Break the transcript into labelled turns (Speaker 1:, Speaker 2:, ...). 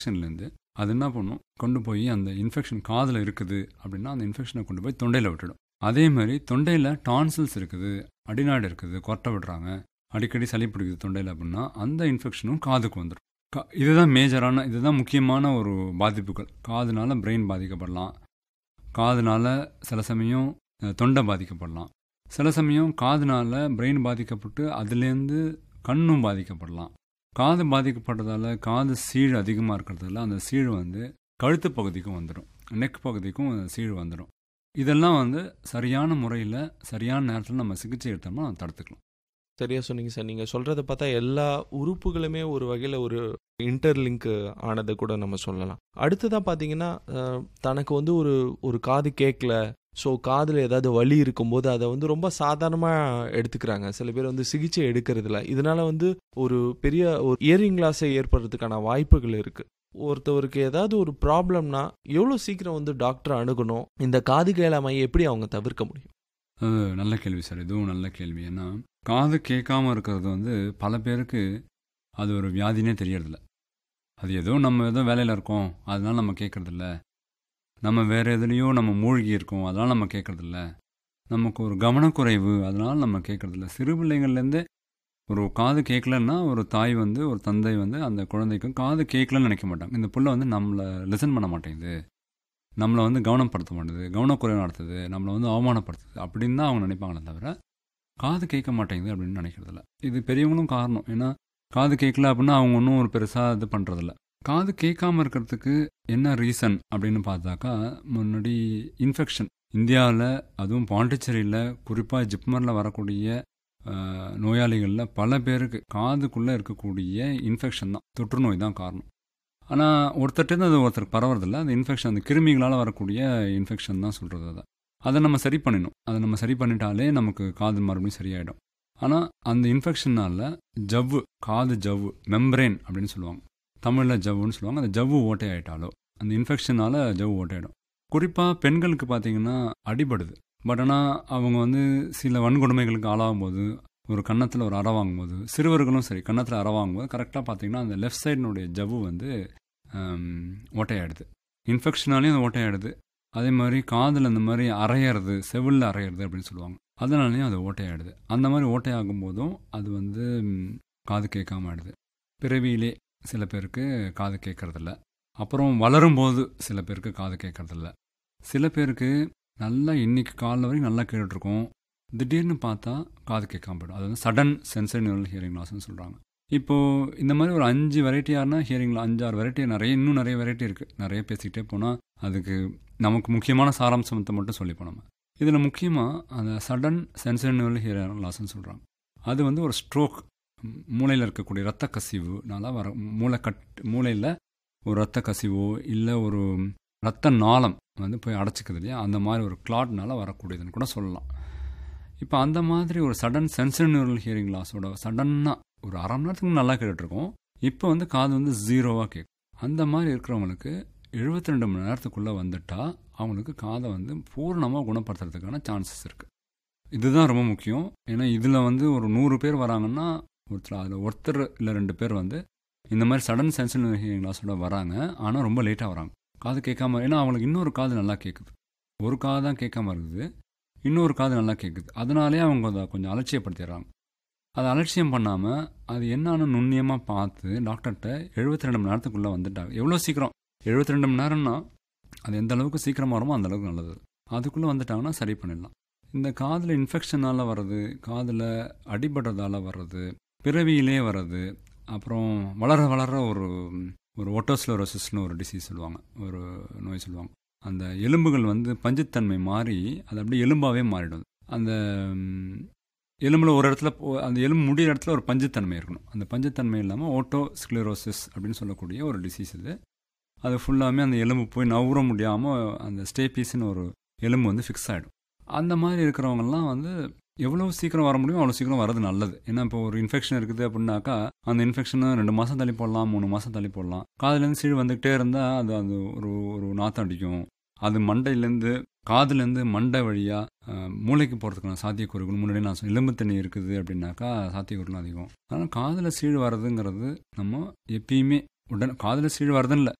Speaker 1: இன்ஃபெக்ஷன்லேருந்து அது என்ன பண்ணும் கொண்டு போய் அந்த இன்ஃபெக்ஷன் காதில் இருக்குது அப்படின்னா அந்த இன்ஃபெக்ஷனை கொண்டு போய் தொண்டையில் விட்டுடும் அதே மாதிரி தொண்டையில் டான்சில்ஸ் இருக்குது அடிநாடு இருக்குது கொட்டை விடுறாங்க அடிக்கடி சளி பிடிக்குது தொண்டையில் அப்படின்னா அந்த இன்ஃபெக்ஷனும் காதுக்கு வந்துடும் கா இதுதான் மேஜரான இதுதான் முக்கியமான ஒரு பாதிப்புகள் காதுனால பிரெயின் பாதிக்கப்படலாம் காதுனால சில சமயம் அஹ், தொண்டை பாதிக்கப்படலாம் சில சமயம் காதுனால பிரெயின் பாதிக்கப்பட்டு அதுலேருந்து கண்ணும் பாதிக்கப்படலாம் காது பாதிக்கப்படுறதால காது சீழ் அதிகமாக இருக்கிறதால அந்த சீழ் வந்து கழுத்து பகுதிக்கும் வந்துடும் நெக் பகுதிக்கும் அந்த சீழ் வந்துடும் இதெல்லாம் வந்து சரியான முறையில் சரியான நேரத்தில் நம்ம சிகிச்சை எடுத்தோம்னா அதை தடுத்துக்கலாம்
Speaker 2: சரியா சொன்னீங்க சார் நீங்கள் சொல்கிறத பார்த்தா எல்லா உறுப்புகளுமே ஒரு வகையில் ஒரு இன்டர்லிங்க் ஆனதை கூட நம்ம சொல்லலாம் அடுத்ததாக பார்த்தீங்கன்னா அஹ், தனக்கு வந்து ஒரு ஒரு காது கேட்கல ஸோ காதில் ஏதாவது வலி இருக்கும்போது அதை வந்து ரொம்ப சாதாரணமாக எடுத்துக்கிறாங்க சில பேர் வந்து சிகிச்சை எடுக்கிறதில்ல இதனால வந்து ஒரு பெரிய ஒரு இயரிங் லாஸை ஏற்படுறதுக்கான வாய்ப்புகள் இருக்குது ஒருத்தவருக்கு ஏதாவது ஒரு ப்ராப்ளம்னா எவ்வளோ சீக்கிரம் வந்து டாக்டரை அணுகணும் இந்த காது கேளாமையை எப்படி அவங்க தவிர்க்க முடியும்
Speaker 1: அது நல்ல கேள்வி சார் இதுவும் நல்ல கேள்வி ஏன்னா காது கேட்காம இருக்கிறது வந்து பல பேருக்கு அது ஒரு வியாதினே தெரியறதில்ல அது ஏதோ நம்ம ஏதோ வேலையில் இருக்கோம் அதனால நம்ம கேட்கறதில்ல நம்ம வேற எதுலேயோ நம்ம மூழ்கி இருக்கோம் அதனால நம்ம கேட்கறதில்ல நமக்கு ஒரு கவனக்குறைவு அதனால நம்ம கேட்கறதில்ல சிறு பிள்ளைங்கள்லேருந்தே ஒரு காது கேட்கலன்னா ஒரு தாய் வந்து ஒரு தந்தை வந்து அந்த குழந்தைக்கும் காது கேட்கலன்னு நினைக்க மாட்டாங்க இந்த புள்ள வந்து நம்மளை லிசன் பண்ண மாட்டேங்குது நம்மளை வந்து கவனப்படுத்த மாட்டேது கவனக்குறைவு நடத்துது நம்மளை வந்து அவமானப்படுத்துது அப்படின்னு தான் அவங்க நினைப்பாங்களே தவிர காது கேட்க மாட்டேங்குது அப்படின்னு நினைக்கிறதில்ல இது பெரியவங்களும் காரணம் ஏன்னா காது கேட்கல அப்படின்னா அவங்க ஒன்றும் ஒரு பெருசாக இது பண்ணுறதில்ல காது கேட்காம இருக்கிறதுக்கு என்ன ரீசன் அப்படின்னு பார்த்தாக்கா முன்னாடி இன்ஃபெக்ஷன் இந்தியாவில் அதுவும் பாண்டிச்சேரியில் குறிப்பாக ஜிப்மரில் வரக்கூடிய ஆஹ், நோயாளிகளில் பல பேருக்கு காதுக்குள்ளே இருக்கக்கூடிய இன்ஃபெக்ஷன் தான் தொற்று நோய் தான் காரணம் ஆனால் ஒருத்தர்கிட்ட அது ஒருத்தருக்கு பரவறதில்ல அந்த இன்ஃபெக்ஷன் அந்த கிருமிகளால் வரக்கூடிய இன்ஃபெக்ஷன் தான் சொல்கிறது அதை அதை நம்ம சரி பண்ணிடணும் அதை நம்ம சரி பண்ணிட்டாலே நமக்கு காது மறுபடியும் சரியாயிடும் ஆனால் அந்த இன்ஃபெக்ஷனால் ஜவ்வு காது ஜவ்வு மெம்பரேன் அப்படின்னு சொல்லுவாங்க தமிழில் ஜவ்வுன்னு சொல்லுவாங்க அந்த ஜவ்வு ஓட்டையாயிட்டாலோ அந்த இன்ஃபெக்ஷனால் ஜவ்வு ஓட்டையாயிடும் குறிப்பாக பெண்களுக்கு பார்த்தீங்கன்னா அடிபடுது பட் ஆனால் அவங்க வந்து சில வன்கொடுமைகளுக்கு ஆளாகும் போது ஒரு கன்னத்தில் ஒரு அறை வாங்கும்போது சிறுவர்களும் சரி கன்னத்தில் அறை வாங்கும்போது கரெக்டாக பார்த்தீங்கன்னா அந்த லெஃப்ட் சைடினுடைய ஜவ்வு வந்து ஆம், ஓட்டையாயிடுது இன்ஃபெக்ஷனாலேயும் அது ஓட்டையாயிடுது அதே மாதிரி காதில் இந்த மாதிரி அரையிறது செவிலில் அரையிறது அப்படின்னு சொல்லுவாங்க அதனாலையும் அது ஓட்டையாயிடுது அந்த மாதிரி ஓட்டையாகும் போதும் அது வந்து ம், காது கேட்காம ஆயிடுது பிறவியிலே சில பேருக்கு காது கேட்கறதில்ல அப்புறம் வளரும்போது சில பேருக்கு காது கேட்கறதில்ல சில பேருக்கு நல்லா இன்னைக்கு காலைல வரைக்கும் நல்லா கேட்டுட்ருக்கோம் திடீர்னு பார்த்தா காது கேட்காம போயிடும் அது வந்து சடன் சென்சரி நியூரல் ஹியரிங் லாஸ்ன்னு சொல்கிறாங்க இப்போது இந்த மாதிரி ஒரு அஞ்சு வெரைட்டியானா ஹியரிங்கில் அஞ்சாறு வெரைட்டி நிறைய இன்னும் நிறைய வெரைட்டி இருக்குது நிறைய பேசிக்கிட்டே போனால் அதுக்கு நமக்கு முக்கியமான சாராம்சத்தை மட்டும் சொல்லிப்போம் நம்ம இதில் முக்கியமாக அந்த சடன் சென்சரி நியூரல் ஹியரிங் லாஸ்ன்னு சொல்கிறாங்க அது வந்து ஒரு ஸ்ட்ரோக் மூளையில் இருக்கக்கூடிய இரத்த கசிவுனால வர மூளை கட் மூளையில் ஒரு இரத்த கசிவோ இல்லை ஒரு இரத்த நாளம் வந்து போய் அடைச்சிக்குது இல்லையா அந்த மாதிரி ஒரு கிளாட்னால வரக்கூடியதுன்னு கூட சொல்லலாம் இப்போ அந்த மாதிரி ஒரு சடன் சென்சரி நியூரல் ஹியரிங் லாஸோட சடன்னாக ஒரு அரை மணி நேரத்துக்கு நல்லா கேட்டுட்ருக்கோம் இப்போ வந்து காது வந்து ஜீரோவாக கேட்கும் அந்த மாதிரி இருக்கிறவங்களுக்கு எழுபத்தி ரெண்டு மணி நேரத்துக்குள்ளே வந்துட்டா அவங்களுக்கு காதை வந்து பூர்ணமாக குணப்படுத்துறதுக்கான சான்சஸ் இருக்குது இதுதான் ரொம்ப முக்கியம் ஏன்னா இதில் வந்து ஒரு நூறு பேர் வராங்கன்னா ஒருத்தர் அதில் ஒருத்தர் இல்லை ரெண்டு பேர் வந்து இந்த மாதிரி சடன் சென்சிட்டிவ் ஹியரிங் லாஸோட வராங்க ஆனால் ரொம்ப லேட்டாக வராங்க காது கேட்காம ஏன்னா அவங்களுக்கு இன்னொரு காது நல்லா கேட்குது ஒரு காது தான் கேட்காம இருக்குது இன்னொரு காது நல்லா கேட்குது அதனாலே அவங்க அதை கொஞ்சம் அலட்சியப்படுத்திடுறாங்க அதை அலட்சியம் பண்ணாமல் அது என்னன்னு நுண்ணியமாக பார்த்து டாக்டர்கிட்ட எழுபத்தி ரெண்டு மணி நேரத்துக்குள்ளே வந்துட்டாங்க எவ்வளோ சீக்கிரம் எழுபத்தி ரெண்டு மணி நேரம்னா அது எந்த அளவுக்கு சீக்கிரமாக வருமோ அந்த அளவுக்கு நல்லது அதுக்குள்ளே வந்துட்டாங்கன்னா சரி பண்ணிடலாம் இந்த காதில் இன்ஃபெக்ஷனால் வர்றது காதில் அடிபடுறதால வர்றது பிறவியிலே வர்றது அப்புறம் வளர வளர ஒரு ஒரு ஓட்டோஸ்லோரோசிஸ்னு ஒரு டிசீஸ் சொல்லுவாங்க ஒரு நோய் சொல்லுவாங்க அந்த எலும்புகள் வந்து பஞ்சுத்தன்மை மாறி அது அப்படியே எலும்பாகவே மாறிடும் அந்த ம், எலும்பில் ஒரு இடத்துல போ- அந்த எலும்பு முடியிற இடத்துல ஒரு பஞ்சுத்தன்மை இருக்கணும் அந்த பஞ்சுத்தன்மை இல்லாமல் ஓட்டோ ஸ்க்ளரோசிஸ் அப்படின்னு சொல்லக்கூடிய ஒரு டிசீஸ் இது அது ஃபுல்லாமே அந்த எலும்பு போய் நவுற முடியாமல் அந்த ஸ்டேபீஸ்னு ஒரு எலும்பு வந்து ஃபிக்ஸ் ஆகிடும் அந்த மாதிரி இருக்கிறவங்கலாம் வந்து எவ்வளோ சீக்கிரம் வர முடியுமோ அவ்வளோ சீக்கிரம் வரது நல்லது ஏன்னா இப்போ ஒரு இன்ஃபெக்ஷன் இருக்குது அப்படின்னாக்கா அந்த இன்ஃபெக்ஷனை ரெண்டு மாதம் தள்ளி போடலாம் மூணு மாதம் தள்ளி போடலாம் காதுலேருந்து சீழ் வந்துக்கிட்டே இருந்தால் அது அது ஒரு ஒரு நாத்தம் அடிக்கும் அது மண்டையிலேருந்து காதுலேருந்து மண்டை வழியாக மூளைக்கு போகிறதுக்கான சாத்தியக்கூறுகள் முன்னாடி நான் சொன்ன எலும்பு தண்ணி இருக்குது அப்படின்னாக்கா சாத்தியக்கூறுகள் அதிகம் அதனால் காதில் சீழ் வர்றதுங்கிறது நம்ம எப்பயுமே உடனே காதில் சீழ் வருதுன்னு இல்லை